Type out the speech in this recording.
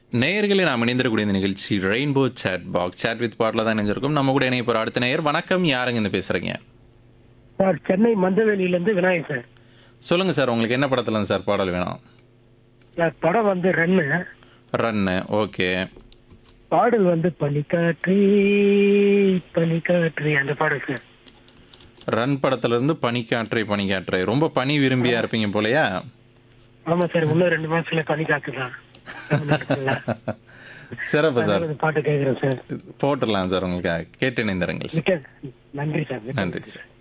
நேயர்களே நாம் இணைந்திருக்கக்கூடிய இந்த நிகழ்ச்சி rainbow chat box chat with பாட்டில் தான் இணைஞ்சிருக்கும் நம்ம கூட இணைய போகிற அடுத்த நேயர் வணக்கம் யாருங்க இந்த பேசுகிறீங்க சார் சென்னை மந்தவெளியிலேருந்து விநாயகர் சார் சொல்லுங்கள் சார் உங்களுக்கு என்ன படத்துல இருந்து சார் பாடல் வேணும் சார் படம் வந்து ரன்னு ரன்னு ஓகே பாடல் வந்து பனிக்காற்று பனிக்காற்று அந்த பாடல் சார் ரன் படத்துலேருந்து பனிக்காற்றை பனிக்காற்றை ரொம்ப பனி விரும்பியா இருப்பீங்க போலயா ஆமா சார் இன்னும் ரெண்டு மாசத்துல பனிக்காற்று தான் சிறப்பு சார் அந்த பாட்டு கேட்குறேன் சார் போட்டுடலாம் சார் உங்களுக்கு கேட்டு இணைந்திருங்கள் மிக்க நன்றி சார் மிக்க நன்றி சார்